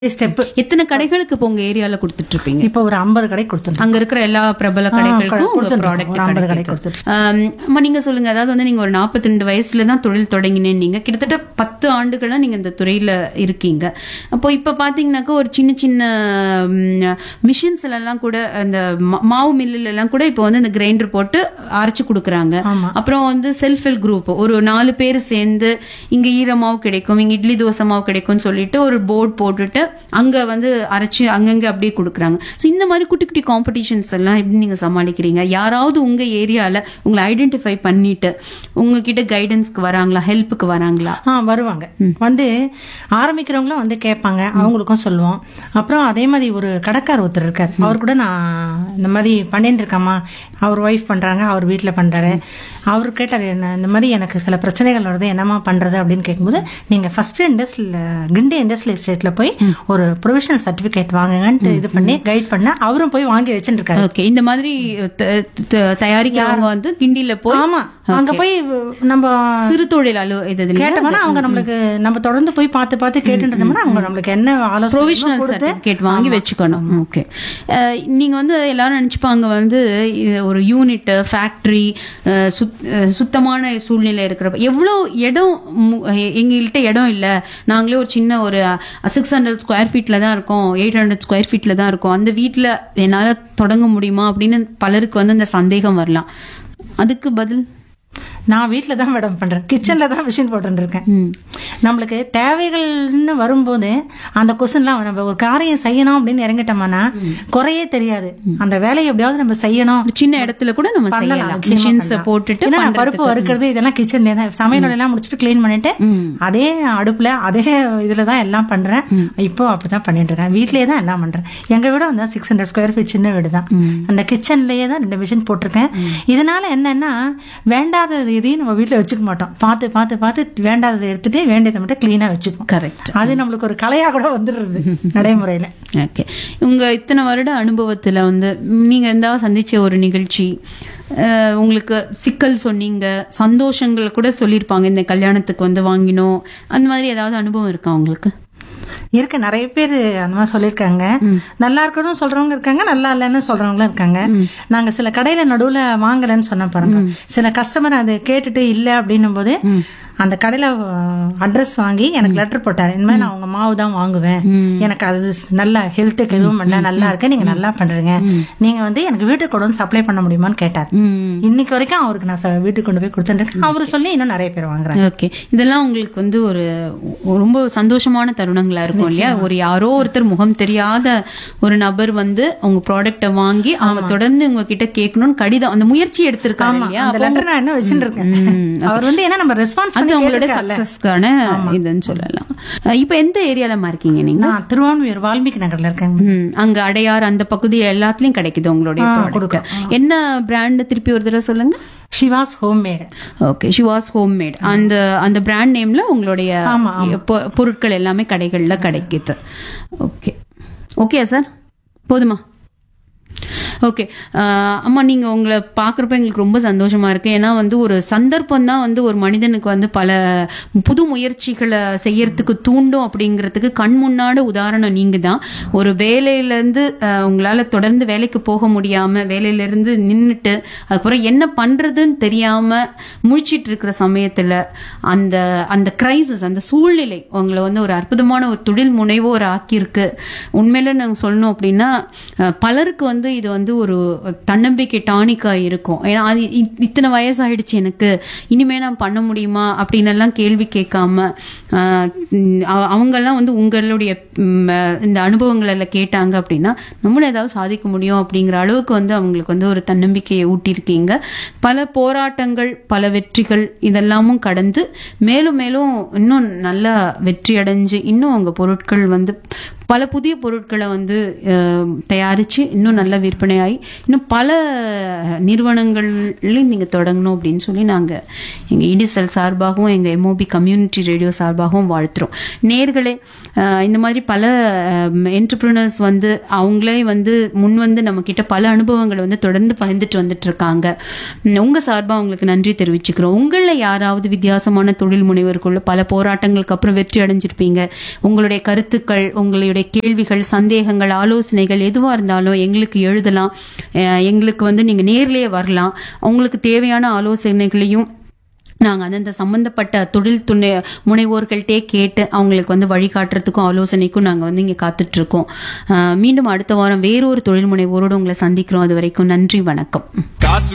Step எத்தனை கடைகளுக்கு இப்போ உங்க ஏரியால கொடுத்துட்டு இருப்பீங்க இப்போ ஒரு ஐம்பது கடை கொடுத்துருக்கோம் அங்க இருக்கிற எல்லா பிரபல கடைகளுக்கும் உங்க கொடுத்துட்டு ப்ராடக்ட் இருக்கோம். ஒரு 50 கடை கிடைக்கும் கொடுத்துட்டு ஆம், அம்மா நீங்க சொல்லுங்க அதாவது வந்து நீங்க ஒரு 42 வயசுல தான் தொழில் தொடங்கினேன் நீங்க கிட்டத்தட்ட பத்து ஆண்டுகளா நீங்க இந்த துறையில இருக்கீங்க அப்போ இப்ப பாத்தீங்கன்னாக்கா ஒரு சின்ன சின்ன மிஷின்ஸ் எல்லாம் கூட அந்த மா- மாவு மில்லுல எல்லாம் கூட இப்போ வந்து இந்த கிரைண்டர் போட்டு அரைச்சு கொடுக்குறாங்க அப்புறம் வந்து செல்ஃப் ஹெல்ப் குரூப் ஒரு நாலு பேர் சேர்ந்து இங்க ஈர மாவு கிடைக்கும் இங்க இட்லி தோசை மாவு கிடைக்கும்னு சொல்லிட்டு ஒரு போர்டு போட்டுட்டு அங்க வந்து அரைச்சு அங்கங்க அப்படியே கொடுக்குறாங்க ஸோ இந்த மாதிரி குட்டி குட்டி காம்படிஷன்ஸ் எல்லாம் எப்படி நீங்க சமாளிக்கிறீங்க யாராவது உங்க ஏரியால உங்களை ஐடென்டிஃபை பண்ணிட்டு உங்ககிட்ட கைடன்ஸ்க்கு வராங்களா ஹெல்ப்புக்கு வராங்களா ஆ வருவாங்க வந்து ஆரம்பிக்கிறவங்களும் வந்து கேட்பாங்க அவங்களுக்கும் சொல்லுவோம் அப்புறம் அதே மாதிரி ஒரு கடைக்கார் ஒருத்தர் இருக்கார் அவர் கூட நான் இந்த மாதிரி பண்ணிட்டு இருக்கேம்மா அவர் ஒய்ஃப் பண்றாங்க அவர் வீட்டில் பண்றாரு அவர் கேட்டார் என்ன இந்த மாதிரி எனக்கு சில பிரச்சனைகள் வருது என்னம்மா பண்றது அப்படின்னு கேட்கும்போது நீங்க ஃபர்ஸ்ட் இண்டஸ்ட்ரியில் கிண்டி இண்டஸ்ட்ரியல் எஸ்டேட்ல போய் ஒரு ப்ரொவிஷனல் சர்டிஃபிகேட் வாங்குங்கன்ட்டு இது பண்ணி கைட் பண்ண அவரும் போய் வாங்கி வச்சுட்டு இருக்காரு ஓகே இந்த மாதிரி த- த- தயாரிக்கிறவங்க வந்து கிண்டியில போய் ஆமா அங்க போய் நம்ம சிறு தொழில் அலு இது இதுல கேட்டோம்னா அவங்க நம்மளுக்கு நம்ம தொடர்ந்து போய் பார்த்து பார்த்து கேட்டுட்டு இருந்தோம்னா அவங்க நம்மளுக்கு என்ன ஆலோசனை ப்ரொவிஷனல் சர்டிபிகேட் வாங்கி வச்சுக்கணும் ஓகே நீங்க வந்து எல்லாரும் நினைச்சுப்பாங்க வந்து இது ஒரு யூனிட் ஃபேக்டரி சுத்தமான சூழ்நிலை இருக்கிறப்ப எவ்வளோ இடம் மு- எ- எங்கள்கிட்ட இடம் இல்ல நாங்களே ஒரு சின்ன ஒரு சிக்ஸ் ஹண்ட்ரட் ஸ்கொயர் ஃபீட்ல தான் இருக்கோம் எயிட் ஹண்ட்ரட் ஸ்கொயர் ஃபீட்ல தான் இருக்கோம் அந்த வீட்ல என்னால தொடங்க முடியுமா அப்படின்னு பலருக்கு வந்து அந்த சந்தேகம் வரலாம் அதுக்கு பதில் நான் வீட்டில் தான் மேடம் பண்றேன் கிச்சன்ல தான் மிஷின் போட்டுட்டு இருக்கேன் நம்மளுக்கு தேவைகள்னு வரும்போது அந்த கொஸ்டின்லாம் நம்ம ஒரு காரியம் செய்யணும் அப்படின்னு இறங்கிட்டோம்னா குறையே தெரியாது அந்த வேலையை எப்படியாவது நம்ம செய்யணும் ஒரு சின்ன இடத்துல கூட நம்ம பண்ணலாம், செய்யலாம் நிச்சயமா மிஷின்ஸை பண்ணலாம். போட்டுட்டு ஏன்னா நான் பருப்பு பண்றதுக்கு. வறுக்கிறது இதெல்லாம் கிச்சன்ல தான் சமையல் எல்லாம் முடிச்சுட்டு க்ளீன் பண்ணிட்டு அதே அடுப்புல அதே இதுல தான் எல்லாம் பண்றேன் இப்போ அப்படிதான் பண்ணிட்டு இருக்கேன் வீட்லயே தான் எல்லாம் பண்றேன் எங்க வீடு அந்த சிக்ஸ் ஹண்ட்ரட் ஸ்கொயர் ஃபீட் சின்ன வீடு தான் அந்த கிச்சன்லயே தான் ரெண்டு மிஷின் போட்டிருக்கேன் இதனால என்னன்னா வேண்டாதது எதையும் நம்ம வீட்ல வச்சுக்க மாட்டோம் பார்த்து பார்த்து பார்த்து வேண்டாததை எடுத்துட்டு வேண்டியதை மட்டும் கிளீனா வச்சுப்போம் கரெக்ட் அது நம்மளுக்கு ஒரு கலையா கூட வந்துடுறது நடைமுறையில ஓகே உங்க இத்தனை வருட அனுபவத்துல வந்து ம், நீங்க எந்தாவது சந்திச்ச ஒரு நிகழ்ச்சி அஹ், உங்களுக்கு சிக்கல் சொன்னீங்க சந்தோஷங்கள் கூட சொல்லியிருப்பாங்க இந்த கல்யாணத்துக்கு வந்து வாங்கினோம் அந்த மாதிரி ஏதாவது அனுபவம் இருக்கா உங்களுக்கு இருக்கு நிறைய பேர் அந்த மாதிரி சொல்லியிருக்காங்க நல்லா இருக்கணும் சொல்றவங்க இருக்காங்க நல்லா இல்லைன்னு சொல்றவங்களும் இருக்காங்க நாங்க சில கடையில நடுவுல வாங்கலைன்னு சொன்ன பாருங்க சில கஸ்டமர் அதை கேட்டுட்டு இல்ல அப்படின்னும் போது அந்த கடையில அட்ரஸ் வாங்கி எனக்கு லெட்டர் போட்டாரு இந்த மாதிரி நான் உங்க மாவு தான் வாங்குவேன் எனக்கு அது நல்ல ஹெல்த்துக்கு எதுவும் பண்ணல நல்லா இருக்கு நீங்க நல்லா பண்றீங்க நீங்க வந்து எனக்கு வீட்டுக்கு கொண்டு வந்து சப்ளை பண்ண முடியுமான்னு கேட்டார் இன்னைக்கு வரைக்கும் அவருக்கு நான் ச- வீட்டுக்கு கொண்டு போய் கொடுத்துட்டு அவரு சொல்லி இன்னும் நிறைய பேர் வாங்குறாங்க ஓகே இதெல்லாம் உங்களுக்கு வந்து ஒரு ஒரு ரொம்ப சந்தோஷமான தருணங்களா இருக்கும் இல்லையா ஒரு யாரோ ஒருத்தர் முகம் தெரியாத ஒரு நபர் வந்து உங்க ப்ராடக்ட்டை வாங்கி அவங்க தொடர்ந்து உங்ககிட்ட கேட்கணும்னு கடிதம் அந்த முயற்சி எடுத்திருக்காங்க இல்லையா அந்த லெட்டர் நான் என்ன வச்சுட்டு இருக்கேன் அவர் வந்து ஏன்னா நம்ம ரெஸ்பான்ஸ் அது பண்ணி உங்களோட கேட்டிருக்கார்ல. சக்சஸ்க்கான இதுன்னு சொல்லலாம் அஹ் இப்ப எந்த ஏரியாலமா இருக்கீங்க நீங்க நான் திருவான்மையூர் வால்மீகி நகர்ல இருக்கேன் ம், அங்க அடையார் அந்த பகுதி எல்லாத்துலயும் கிடைக்குது உங்களுடைய ப்ராடக்ட் என்ன பிராண்ட் திருப்பி ஒரு தடவை சொல்லுங்க Shiva's home made okay Shiva's home made அந்த அந்த பிராண்ட் நேம்ல உங்களுடைய ஆமா, பொ- பொருட்கள் எல்லாமே கடைகள்ல கிடைக்குது ஓகே ஓகே சார் போதுமா ஓகே அம்மா நீங்க உங்களை பார்க்குறப்ப எங்களுக்கு ரொம்ப சந்தோஷமா இருக்கு ஏன்னா வந்து ஒரு சந்தர்ப்பம் தான் வந்து ஒரு மனிதனுக்கு வந்து பல புது முயற்சிகளை செய்யறதுக்கு தூண்டும் அப்படிங்கிறதுக்கு கண் முன்னாடி உதாரணம் நீங்க தான் ஒரு வேலையிலேருந்து உங்களால தொடர்ந்து வேலைக்கு போக முடியாம வேலையிலேருந்து நின்றுட்டு அதுக்கப்புறம் என்ன பண்றதுன்னு தெரியாம முழிச்சிட்டு இருக்கிற சமயத்துல அந்த அந்த கிரைசிஸ் அந்த சூழ்நிலை உங்களை வந்து ஒரு அற்புதமான ஒரு தொழில் முனைவோர் ஆக்கியிருக்கு உண்மையில நாங்க சொல்லணும் அப்படின்னா அஹ், பலருக்கு வந்து இது வந்து ஒரு தன்னம்பிக்கை டானிக்கா இருக்கும் ஏன்னா அது இ- இத்தனை வயசாயிடுச்சு எனக்கு இனிமே நான் பண்ண முடியுமா அப்படின்னு எல்லாம் கேள்வி கேட்காம அஹ், உம், அவ- அவங்கெல்லாம் வந்து உங்களுடைய உம், அஹ், இந்த அனுபவங்கள் எல்லாம் கேட்டாங்க அப்படின்னா நம்மளும் ஏதாவது சாதிக்க முடியும் அப்படிங்கிற அளவுக்கு வந்து அவங்களுக்கு வந்து ஒரு தன்னம்பிக்கையை ஊட்டியிருக்கீங்க பல போராட்டங்கள் பல வெற்றிகள் இதெல்லாமும் கடந்து மேலும் மேலும் இன்னும் நல்லா வெற்றி அடைஞ்சு இன்னும் உங்க பொருட்கள் வந்து பல புதிய பொருட்களை வந்து அஹ், தயாரிச்சு இன்னும் நல்ல விற்பனை துணையாய் இன்னும் பல நிறுவனங்கள்லையும் நீங்கள் தொடங்கணும் அப்படின்னு சொல்லி நாங்கள் எங்கள் இடிசெல் சார்பாகவும் எங்கள் எம்ஓபி கம்யூனிட்டி ரேடியோ சார்பாகவும் வாழ்த்துறோம் நேர்களே அஹ், இந்த மாதிரி பல என்டர்பிரினர்ஸ் வந்து அவங்களே வந்து முன் வந்து நம்ம கிட்ட பல அனுபவங்களை வந்து தொடர்ந்து பகிர்ந்துட்டு வந்துட்டு இருக்காங்க உம், உங்க சார்பா அவங்களுக்கு நன்றி தெரிவிச்சுக்கிறோம் உங்களில் யாராவது வித்தியாசமான தொழில் முனைவருக்குள்ள பல போராட்டங்களுக்கு அப்புறம் வெற்றி அடைஞ்சிருப்பீங்க உங்களுடைய கருத்துக்கள் உங்களுடைய கேள்விகள் சந்தேகங்கள் ஆலோசனைகள் எதுவாக இருந்தாலும் எங்களுக்கு எழுதலாம் அஹ், எங்களுக்கு வந்து நீங்கள் நேர்லயே வரலாம் உங்களுக்கு தேவையான ஆலோசனைகளையும் நாங்கள் அந்தந்த சம்பந்தப்பட்ட தொழில் துணை முனைவோர்கள்ட்டே கேட்டு அவங்களுக்கு வந்து வழிகாட்டுறதுக்கும் ஆலோசனைக்கும் நாங்கள் வந்து இங்கே காத்துட்ருக்கோம் மீண்டும் அடுத்த வாரம் வேறொரு தொழில் முனைவோரோடு உங்களை சந்திக்கிறோம் அது வரைக்கும் நன்றி வணக்கம் காசு